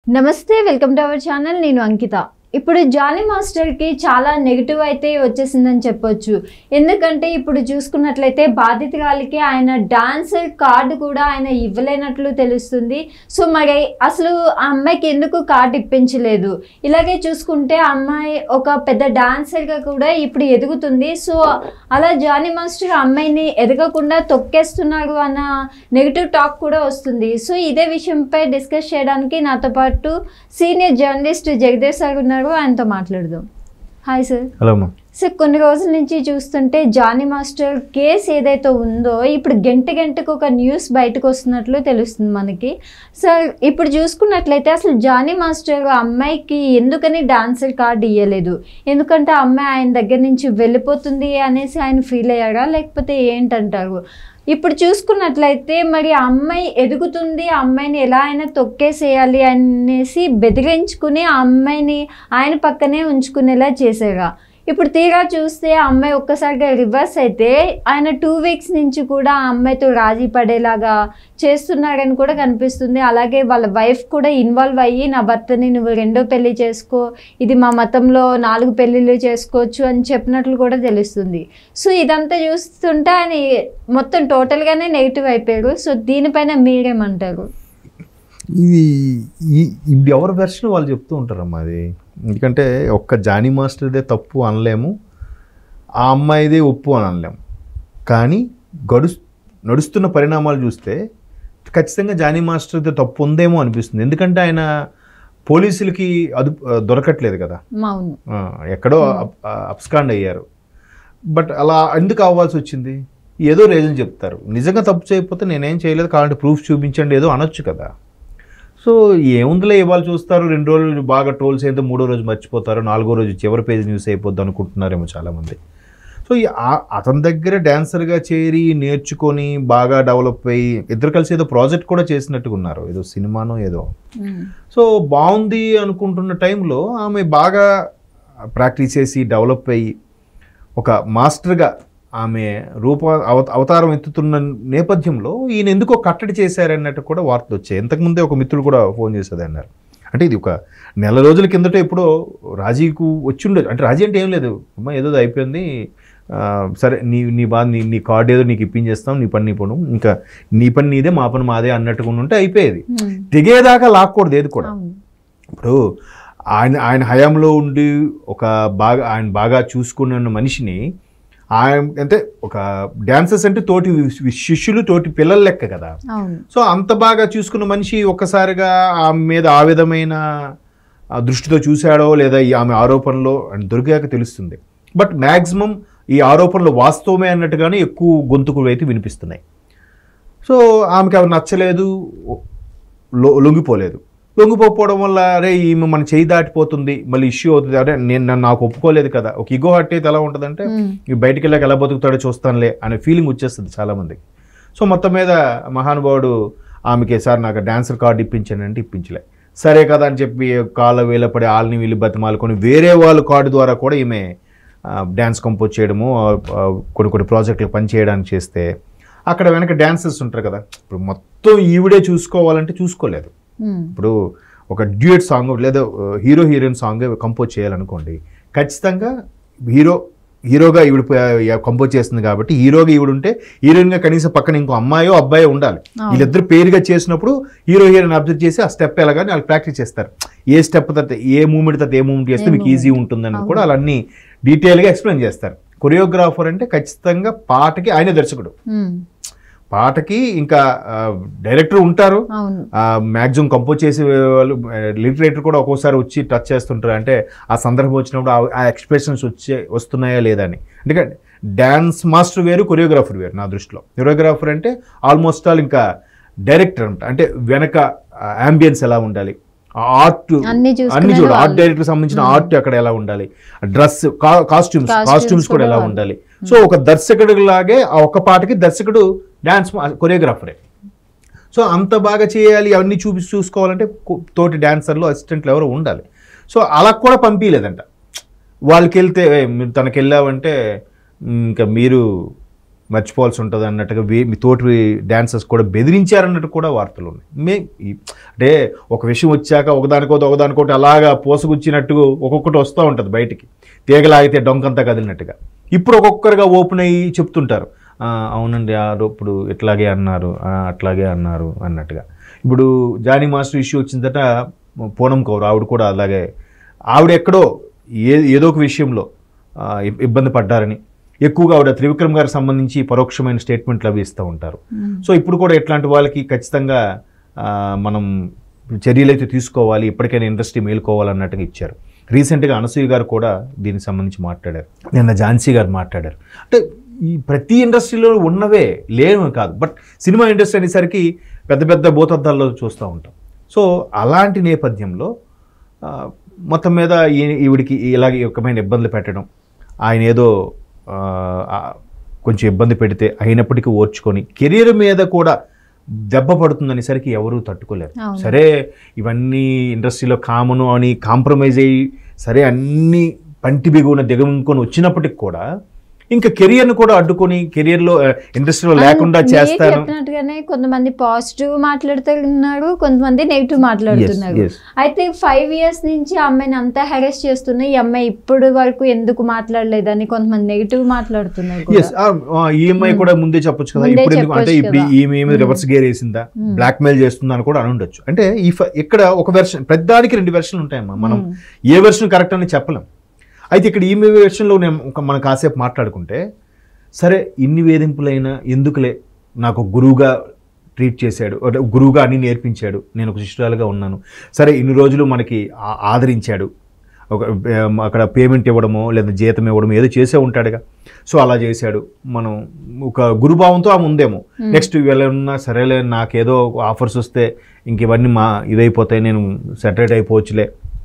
నమస్తే welcome to our channel నేను అంకిత ఇప్పుడు జానీ మాస్టర్కి చాలా నెగిటివ్ అయితే వచ్చేసిందని చెప్పొచ్చు ఎందుకంటే ఇప్పుడు చూసుకున్నట్లయితే బాధితురాలికి ఆయన డాన్సర్ కార్డు కూడా ఆయన ఇవ్వలేనట్లు తెలుస్తుంది సో మరి అసలు ఆ అమ్మాయికి ఎందుకు కార్డు ఇప్పించలేదు ఇలాగే చూసుకుంటే ఆ అమ్మాయి ఒక పెద్ద డాన్సర్గా కూడా ఇప్పుడు ఎదుగుతుంది సో అలా జానీ మాస్టర్ ఆ అమ్మాయిని ఎదగకుండా తొక్కేస్తున్నారు అన్న నెగిటివ్ టాక్ కూడా వస్తుంది సో ఇదే విషయంపై డిస్కస్ చేయడానికి నాతో పాటు సీనియర్ జర్నలిస్ట్ జగదేవ్ సార్ ఉన్నారు ఆయనతో మాట్లాడదాం హాయ్ సార్ హలో అమ్మా సార్ కొన్ని రోజుల నుంచి చూస్తుంటే జానీ మాస్టర్ కేసు ఏదైతే ఉందో ఇప్పుడు గంట గంటకు ఒక న్యూస్ బయటకు వస్తున్నట్లు తెలుస్తుంది మనకి సార్ ఇప్పుడు చూసుకున్నట్లయితే అసలు జానీ మాస్టర్ ఆ అమ్మాయికి ఎందుకని డాన్సర్ కార్డు ఇవ్వలేదు ఎందుకంటే ఆ అమ్మాయి ఆయన దగ్గర నుంచి వెళ్ళిపోతుంది అనేసి ఆయన ఫీల్ అయ్యారా లేకపోతే ఏంటంటారు ఇప్పుడు చూసుకున్నట్లయితే మరి ఆ అమ్మాయి ఎదుగుతుంది ఆ అమ్మాయిని ఎలా అయినా తొక్కేసేయాలి అనేసి బెదిరించుకుని ఆ అమ్మాయిని ఆయన పక్కనే ఉంచుకునేలా చేశారా ఇప్పుడు తీరా చూస్తే ఆ అమ్మాయి ఒక్కసారిగా రివర్స్ అయితే ఆయన టూ వీక్స్ నుంచి కూడా ఆ అమ్మాయితో రాజీ పడేలాగా చేస్తున్నారని కూడా కనిపిస్తుంది అలాగే వాళ్ళ వైఫ్ కూడా ఇన్వాల్వ్ అయ్యి నా భర్తని నువ్వు రెండో పెళ్లి చేసుకో ఇది మా మతంలో నాలుగు పెళ్ళిళ్ళు చేసుకోవచ్చు అని చెప్పినట్లు కూడా తెలుస్తుంది సో ఇదంతా చూస్తుంటే ఆయన మొత్తం టోటల్గానే నెగిటివ్ అయిపోయారు సో దీనిపైన మీరేమంటారు ఇది ఈ- ఇది ఎవరి వెర్షన్ వాళ్ళు చెప్తూ ఉంటారమ్మా అది ఎందుకంటే ఒక్క జానీ మాస్టర్దే తప్పు అనలేము ఆ అమ్మాయిదే ఒప్పు అని అనలేము కానీ గడు నడుస్తున్న పరిణామాలు చూస్తే ఖచ్చితంగా జానీ మాస్టర్దే తప్పు ఉందేమో అనిపిస్తుంది ఎందుకంటే ఆయన పోలీసులకి అదు దొరకట్లేదు కదా అవును ఆ, ఎక్కడో అప్స్కాండ్ అయ్యారు బట్ అలా ఎందుకు అవ్వాల్సి వచ్చింది ఏదో రీజన్ చెప్తారు నిజంగా తప్పు చేయకపోతే నేనేం చేయలేదు కావాలంటే ప్రూఫ్ చూపించండి ఏదో అనొచ్చు కదా సో ఏముందిలే ఇవాళ చూస్తారు రెండు రోజులు బాగా ట్రోల్స్ అయితే మూడో రోజు మర్చిపోతారు నాలుగో రోజు చివరి పేజీ న్యూస్ అయిపోద్ది అనుకుంటున్నారేమో చాలామంది సో ఈ ఆ- అతని దగ్గర డాన్సర్గా చేరి నేర్చుకొని బాగా డెవలప్ అయ్యి ఇద్దరు కలిసి ఏదో ప్రాజెక్ట్ కూడా చేసినట్టుగా ఉన్నారు ఏదో సినిమానో ఏదో ఉమ్. సో బాగుంది అనుకుంటున్న టైంలో ఆమె బాగా ప్రాక్టీస్ చేసి డెవలప్ అయ్యి ఒక మాస్టర్గా ఆమె రూప అవ అవతారం ఎత్తుతున్న నేపథ్యంలో ఈయన ఎందుకో కట్టడి చేశారన్నట్టు కూడా వార్తలు వచ్చాయి ఇంతకుముందే ఒక మిత్రుడు కూడా ఫోన్ చేసేది అన్నారు అంటే ఇది ఒక నెల రోజుల కిందట ఎప్పుడో రాజీకు వచ్చి ఉండదు అంటే రాజీ అంటే ఏం లేదు అమ్మ ఏదో అయిపోయింది ఆ, సరే నీ నీ బాధ నీ నీ కార్డు ఏదో నీకు ఇప్పించేస్తాం నీ పని నీ పను ఇంకా నీ పని నీదే మా పని మాదే అన్నట్టుగా ఉంటే అయిపోయేది ఉమ్. దిగేదాకా లాక్కూడదు ఏది కూడా అవును ఇప్పుడు ఆయన ఆయన హయాంలో ఉండి ఒక బాగా ఆయన బాగా చూసుకున్న మనిషిని ఆయన అంటే ఒక డాన్సర్స్ అంటే తోటి వి- శిష్యులు తోటి పిల్లల లెక్క కదా అవును సో అంత బాగా చూసుకున్న మనిషి ఒక్కసారిగా ఆమె మీద ఆ విధమైన ఆ, దృష్టితో చూశాడో లేదా ఈ ఆమె ఆరోపణలో అని దొరికాక తెలుస్తుంది బట్ మ్యాక్సిమం ఈ ఆరోపణలు వాస్తవమే అన్నట్టుగానే ఎక్కువ గొంతుకులు అయితే వినిపిస్తున్నాయి సో ఆమెకి అవి నచ్చలేదు లో- లొంగిపోలేదు లొంగిపోకపోవడం వల్ల అరే ఈమె మన చేయి దాటిపోతుంది మళ్ళీ ఇష్యూ అవుతుంది అరే నేను నన్ను నాకు ఒప్పుకోలేదు కదా ఒక ఇగో హట్ అయితే ఎలా ఉంటుందంటే ఉమ్. ఈ బయటికి వెళ్ళాక ఎలా బతుకుతాడో చూస్తానులే అనే ఫీలింగ్ వచ్చేస్తుంది చాలామందికి సో మొత్తం మీద మహానుభావుడు ఆమెకి సార్ నాకు డాన్సర్ కార్డు ఇప్పించండి అంటే ఇప్పించలే సరే కదా అని చెప్పి కాళ్ళ వేలపడి వాళ్ళని వీళ్ళు బతిమాలుకొని వేరే వాళ్ళ కార్డు ద్వారా కూడా ఈమె డ్యాన్స్ కంపోజ్ చేయడము ఆ, ఆ, కొన్ని కొన్ని ప్రాజెక్టులు పనిచేయడానికి చేస్తే అక్కడ వెనక డాన్సర్స్ ఉంటారు కదా ఇప్పుడు మొత్తం ఈవిడే చూసుకోవాలంటే చూసుకోలేదు ఉమ్. ఇప్పుడు ఒక డ్యూయట్ సాంగ్ లేదా హీరో హీరోయిన్ సాంగ్ కంపోజ్ చేయాలనుకోండి ఖచ్చితంగా హీరో హీరోగా ఈవిడ కంపోజ్ చేస్తుంది కాబట్టి హీరోగా ఈవిడ ఉంటే హీరోయిన్గా కనీసం పక్కన ఇంకో అమ్మాయో అబ్బాయో ఉండాలి అవును. వీళ్ళిద్దరు పేరుగా చేసినప్పుడు హీరో హీరోయిన్ అబ్జర్వ్ చేసి ఆ స్టెప్ ఎలాగానే వాళ్ళు ప్రాక్టీస్ చేస్తారు ఏ స్టెప్ తర్వాత ఏ మూమెంట్ తర్వాత ఏ మూమెంట్ చేస్తే ఏ మీకు ఈజీ movement. ఉంటుందని అవును. కూడా వాళ్ళన్నీ డీటెయిల్గా ఎక్స్ప్లెయిన్ చేస్తారు కొరియోగ్రాఫర్ అంటే ఖచ్చితంగా పాటకి ఆయనే దర్శకుడు ఉమ్. పాటకి ఇంకా డైరెక్టర్ ఉంటారు అవును మ్యాక్సిమం కంపోజ్ చేసే వాళ్ళు లిటరేటర్ కూడా ఒక్కోసారి వచ్చి టచ్ చేస్తుంటారు అంటే ఆ సందర్భం వచ్చినప్పుడు ఆ- ఆ ఎక్స్ప్రెషన్స్ వచ్చే వస్తున్నాయా లేదా అని ఎందుకంటే డ్యాన్స్ మాస్టర్ వేరు కొరియోగ్రాఫర్ వేరు నా దృష్టిలో కొరియోగ్రాఫర్ అంటే ఆల్మోస్ట్ ఆల్ ఇంకా డైరెక్టర్ అంట అంటే వెనక అంబియన్స్ ఎలా ఉండాలి ఆర్ట్ అన్ని చూసుకునేది అన్ని చూడు ఆర్ట్ వాళ్ళు. డైరెక్టర్ సంబంధించిన Hmm. ఆర్ట్ అక్కడ ఎలా ఉండాలి డ్రెస్ కాస్ట్యూమ్స్ Costumes కాస్ట్యూమ్స్ కూడా కూడా ఎలా వాళ్ళు. ఉండాలి సో ఒక దర్శకుడు లాగే ఆ ఒక్క పాటకి దర్శకుడు డాన్స్ కొరియోగ్రాఫరే సో అంత బాగా చేయాలి అవన్నీ చూపి చూసుకోవాలంటే కు- తోటి డాన్సర్లు అసిస్టెంట్లు ఎవరో ఉండాలి సో అలా కూడా పంపించలేదంట వాళ్ళకి వెళ్తే "ఏ, మీరు తనకి వెళ్ళావంటే "మ్, ఇంకా మీరు మర్చిపోవాల్సి ఉంటుంది అన్నట్టుగా వే మీ తోటి డాన్సర్స్ కూడా బెదిరించారన్నట్టు కూడా వార్తలు ఉన్నాయి మే ఈ- అంటే ఒక విషయం వచ్చాక ఒకదానికోటి ఒకదానికోటి అలాగా పోసగుచ్చినట్టు ఒక్కొక్కటి వస్తూ ఉంటుంది బయటికి తీగలాగితే డొంకంతా కదిలినట్టుగా ఇప్పుడు ఒక్కొక్కరుగా ఓపెన్ అయ్యి చెప్తుంటారు "ఆ, అవునండి ఆ రో- ఇప్పుడు ఇట్లాగే అన్నారు "ఆ, అట్లాగే అన్నారు అన్నట్టుగా ఇప్పుడు జానీ మాస్టర్ ఇష్యూ వచ్చిందట పూనం కౌర్ ఆవిడ కూడా అలాగే ఆవిడ ఎక్కడో ఏ ఏదో ఒక విషయంలో ఆ, ఇబ్- ఇబ్బంది పడ్డారని ఎక్కువగా ఆవిడ త్రివిక్రమ్ గారికి సంబంధించి పరోక్షమైన స్టేట్మెంట్లు అవి ఇస్తూ ఉంటారు సో ఇప్పుడు కూడా ఇట్లాంటి వాళ్ళకి ఖచ్చితంగా ఆ, మనం చర్యలు అయితే తీసుకోవాలి ఇప్పటికైనా ఇండస్ట్రీ మేలుకోవాలన్నట్టుగా ఇచ్చారు రీసెంట్గా అనసూయ గారు కూడా దీనికి సంబంధించి మాట్లాడారు నిన్న ఝాన్సీ గారు మాట్లాడారు అంటే ఈ ప్రతి ఇండస్ట్రీలో ఉన్నవే లేవు కాదు బట్ సినిమా ఇండస్ట్రీ అనేసరికి పెద్ద పెద్ద భూతద్దాల్లో చూస్తూ ఉంటాం సో అలాంటి నేపథ్యంలో ఆ, మొత్తం మీద ఈ- ఈవిడికి ఇలాగ ఈ రకమైన ఇబ్బందులు పెట్టడం ఆయన ఏదో ఆ, ఆ, కొంచెం ఇబ్బంది పెడితే అయినప్పటికీ ఓర్చుకొని కెరీర్ మీద కూడా దెబ్బ పడుతుందనేసరికి ఎవరూ తట్టుకోలేరు అవును. సరే ఇవన్నీ ఇండస్ట్రీలో కామను అని కాంప్రమైజ్ అయ్యి సరే అన్ని పంటి బిగున దిగముకొని వచ్చినప్పటికి కూడా ఇంకా కెరియర్ను కూడా అడ్డుకొని కెరియర్లో ఇండస్ట్రీలో లేకుండా మీరు చేస్తాను చెప్పినట్టుగానే కొంతమంది పాజిటివ్ మాట్లాడుతున్నారు కొంతమంది నెగిటివ్ మాట్లాడుతున్నారు yes. అయితే ఫైవ్ ఇయర్స్ నుంచి ఆ అమ్మాయిని అంతా హెరెస్ చేస్తున్న ఈ అమ్మాయి ఇప్పుడు వరకు ఎందుకు మాట్లాడలేదని కొంతమంది నెగిటివ్ మాట్లాడుతున్నారు కూడా. ఎస్ ఈఎంఐ కూడా ముందే చెప్పొచ్చు కదా ముందే ఇప్పుడు ఎందుకు అంటే చెప్పొచ్చు ఇప్పుడు కదా. ఈమె ఏమి రివర్స్ గేర్ వేసిందా Hmm. బ్లాక్ మెయిల్ చేస్తుందా అని కూడా అని ఉండొచ్చు అంటే ఈ ఫ- ఇక్కడ ఒక వెర్షన్ ప్రతిదానికి రెండు వెర్షన్లు ఉంటాయమ్మా మనం Hmm. ఏ వెర్షన్ కరెక్ట్ అని చెప్పలేం అయితే ఇక్కడ ఈమె వెర్షన్లో నేను ఒక- మనం కాసేపు మాట్లాడుకుంటే సరే ఇన్ని వేధింపులైనా ఎందుకులే నాకు గురువుగా ట్రీట్ చేశాడు అంటే గురువుగా అన్ని నేర్పించాడు నేను ఒక శిష్యురాలుగా ఉన్నాను సరే ఇన్ని రోజులు మనకి ఆ- ఆదరించాడు ఒక ఏం, అక్కడ పేమెంట్ ఇవ్వడమో లేదా జీతం ఇవ్వడమో ఏదో చేసే ఉంటాడుగా సో అలా చేశాడు మనం ఒక గురుభావంతో ఆమె ఉందేమో Hmm. నెక్స్ట్ వెళ్ళున్నా సరేలే నాకేదో ఆఫర్స్ వస్తే ఇంక ఇవన్నీ మా ఇదైపోతాయి నేను సెటరేట్ అయిపోవచ్చులే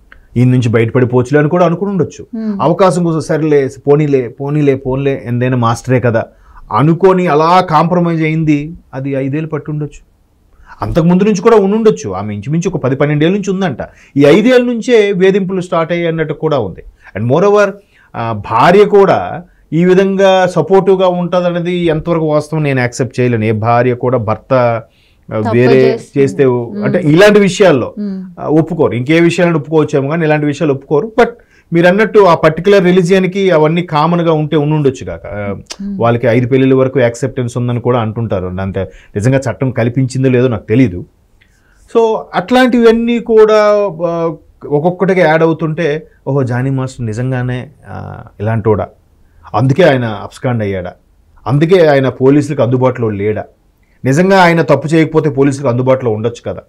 ఈ నుంచి బయటపడిపోవచ్చులే అని కూడా అనుకుని ఉండొచ్చు Hmm. అవకాశం కోసం సరేలే పోనీలే పోనీలే పోనీలే ఎందైనా మాస్టరే కదా అనుకొని అలా కాంప్రమైజ్ అయింది అది ఐదేళ్ళు పట్టి ఉండొచ్చు అంతకు ముందు నుంచి కూడా ఉండుండొచ్చు ఆమె ఇంచుమించు ఒక పది పన్నెండేళ్ళ నుంచి ఉందంట ఈ ఐదేళ్ళ నుంచే వేధింపులు స్టార్ట్ అయ్యాయి అన్నట్టు కూడా ఉంది అండ్ మోర్ ఓవర్ భార్య కూడా ఈ విధంగా సపోర్టివ్గా ఉంటుంది అనేది ఎంతవరకు వాస్తవం నేను యాక్సెప్ట్ చేయలేను ఏ భార్య కూడా భర్త ఆ, తప్పు వేరే చేస్తుంది. చేస్తే Hmm. అంటే ఇలాంటి విషయాల్లో Hmm. ఆ, ఒప్పుకోరు ఇంకే విషయాలను ఒప్పుకోవచ్చేమో కానీ ఇలాంటి విషయాలు ఒప్పుకోరు బట్ మీరు అన్నట్టు ఆ పర్టికులర్ రిలీజియన్కి అవన్నీ కామన్గా ఉంటే ఉండుండొచ్చు కాక ఆ, Hmm. వాళ్ళకి ఐదు పెళ్ళిళ్ళ వరకు యాక్సెప్టెన్స్ ఉందని కూడా అంటుంటారు అంటే నిజంగా చట్టం కల్పించిందో లేదో నాకు తెలీదు సో అట్లాంటివన్నీ కూడా ఆ, ఒక్కొక్కటిగా యాడ్ అవుతుంటే ఓహో జానీ మాస్టర్ నిజంగానే ఆ, ఇలాంటోడా అందుకే ఆయన అబ్స్కాండ్ అయ్యాడా అందుకే ఆయన పోలీసులకు అందుబాటులో లేడా నిజంగా ఆయన తప్పు చేయకపోతే పోలీసులకు అందుబాటులో ఉండొచ్చు కదా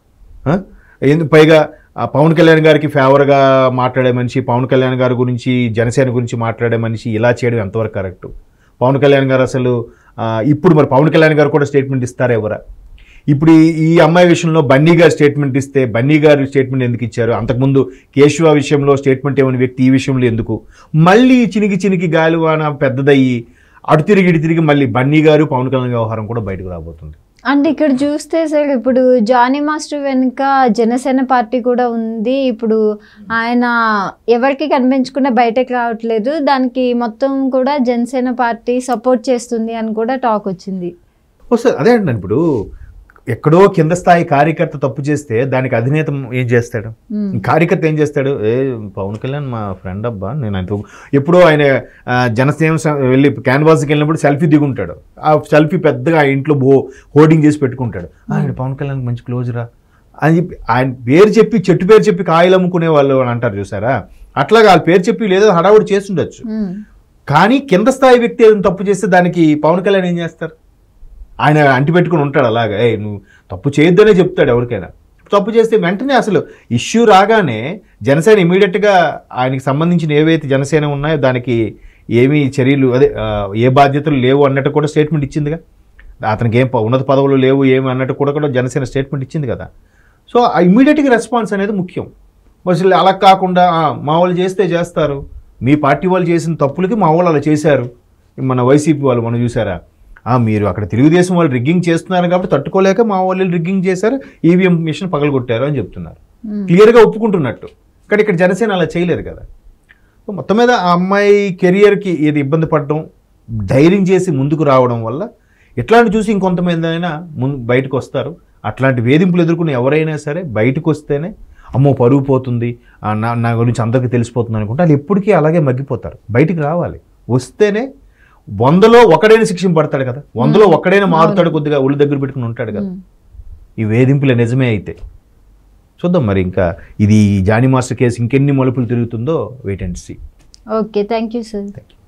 ఆ? ఎందు- పైగా ఆ పవన్ కళ్యాణ్ గారికి ఫేవర్గా మాట్లాడే మనిషి పవన్ కళ్యాణ్ గారి గురించి జనసేన గురించి మాట్లాడే మనిషి ఇలా చేయడం ఎంతవరకు కరెక్ట్ పవన్ కళ్యాణ్ గారు అసలు ఆ, ఇప్పుడు మరి పవన్ కళ్యాణ్ గారు కూడా స్టేట్మెంట్ ఇస్తారా ఎవరా ఇప్పుడు ఈ- ఈ అమ్మాయి విషయంలో బన్నీ గారు స్టేట్మెంట్ ఇస్తే బన్నీ గారు స్టేట్మెంట్ ఎందుకు ఇచ్చారు అంతకుముందు కేశవ విషయంలో స్టేట్మెంట్ ఏమని వ్యక్తి ఈ విషయంలో ఎందుకు మళ్ళీ చినికి చినికి గాలివాన పెద్దదయ్యి అటు తిరిగి ఇటు తిరిగి మళ్ళీ బన్నీ గారు పవన్ కళ్యాణ్ వ్యవహారం కూడా బయటకు రాబోతుంది అండ్ ఇక్కడ చూస్తే సార్ ఇప్పుడు జానీ మాస్టర్ వెనుక జనసేన పార్టీ కూడా ఉంది ఇప్పుడు ఆయన ఎవరికి కనిపించకుండా బయటకు రావట్లేదు దానికి మొత్తం కూడా జనసేన పార్టీ సపోర్ట్ చేస్తుంది అని కూడా టాక్ వచ్చింది వస్తుంది అదే అంటున్నాను ఇప్పుడు ఎక్కడో కింద స్థాయి కార్యకర్త తప్పు చేస్తే దానికి అధినేత ఏం చేస్తాడు మ్మ్. కార్యకర్త ఏం చేస్తాడు ఏ పవన్ కళ్యాణ్ మా ఫ్రెండ్ అబ్బా నేను ఆయన ఎప్పుడో ఆయన ఆ, జనసేన స- వెళ్ళి క్యాన్వాస్కి వెళ్ళినప్పుడు సెల్ఫీ దిగుంటాడు ఆ సెల్ఫీ పెద్దగా ఆ ఇంట్లో బో హోర్డింగ్ చేసి పెట్టుకుంటాడు "ఆ, ఆయన పవన్ కళ్యాణ్ మంచి క్లోజ్ రా అని చెప్పి ఆయన పేరు చెప్పి చెట్టు పేరు చెప్పి కాయలు అమ్ముకునే వాళ్ళు అని అంటారు చూసారా అట్లాగా వాళ్ళ పేరు చెప్పి లేదో హడావుడి చేస్తుండొచ్చు మ్మ్. కానీ కింద స్థాయి వ్యక్తి ఏదైనా తప్పు చేస్తే దానికి పవన్ కళ్యాణ్ ఏం చేస్తారు ఆయన అంటి పెట్టుకుని ఉంటాడు అలాగా ఏ నువ్వు తప్పు చేయొద్దనే చెప్తాడు ఎవరికైనా తప్పు చేస్తే వెంటనే అసలు ఇష్యూ రాగానే జనసేన ఇమీడియట్గా ఆయనకి సంబంధించిన ఏవైతే జనసేన ఉన్నాయో దానికి ఏమీ చర్యలు అదే ఆ, ఏ బాధ్యతలు లేవు అన్నట్టు కూడా స్టేట్మెంట్ ఇచ్చిందిగా అతనికి ఏం ప- ఉన్నత పదవులు లేవు ఏమి అన్నట్టు కూడా కూడా జనసేన స్టేట్మెంట్ ఇచ్చింది కదా సో ఆ ఇమీడియట్గా రెస్పాన్స్ అనేది ముఖ్యం అసలు అలా కాకుండా "ఆ, మా వాళ్ళు చేస్తే చేస్తారు మీ పార్టీ వాళ్ళు చేసిన తప్పులకి మా వాళ్ళు అలా చేశారు మన వైసీపీ వాళ్ళు మనం చూసారా "ఆ, మీరు అక్కడ తెలుగుదేశం వాళ్ళు రిగ్గింగ్ చేస్తున్నారు కాబట్టి తట్టుకోలేక మా వాళ్ళు రిగ్గింగ్ చేశారు ఈవీఎం మిషన్ పగలగొట్టారు అని చెప్తున్నారు మ్మ్. క్లియర్గా ఒప్పుకుంటున్నట్టు కానీ ఇక్కడ జనసేన అలా చేయలేదు కదా సో మొత్తం మీద ఆ అమ్మాయి కెరియర్కి ఏది ఇబ్బంది పడడం ధైర్యం చేసి ముందుకు రావడం వల్ల ఇట్లాంటి చూసి ఇంకొంతమంది అయినా ముందు బయటకు వస్తారు అట్లాంటి వేధింపులు ఎదుర్కొన్న ఎవరైనా సరే బయటకు వస్తేనే అమ్మో పరుగు పోతుంది ఆ, నా నా గురించి అందరికీ తెలిసిపోతుంది అనుకుంటే వాళ్ళు ఎప్పటికీ అలాగే మగ్గిపోతారు బయటికి రావాలి వస్తేనే వందలో ఒకడైనా శిక్షణ పడతాడు కదా వందలో ఒకడైనా మారుతాడు కొద్దిగా ఒళ్ళు దగ్గర పెట్టుకుని ఉంటాడు కదా ఉమ్. ఈ వేధింపులే నిజమే అయితే చూద్దాం మరి ఇంకా ఇది జానీ మాస్టర్ కేసు ఇంకెన్ని మలుపులు తిరుగుతుందో wait and see okay thank you sir thank you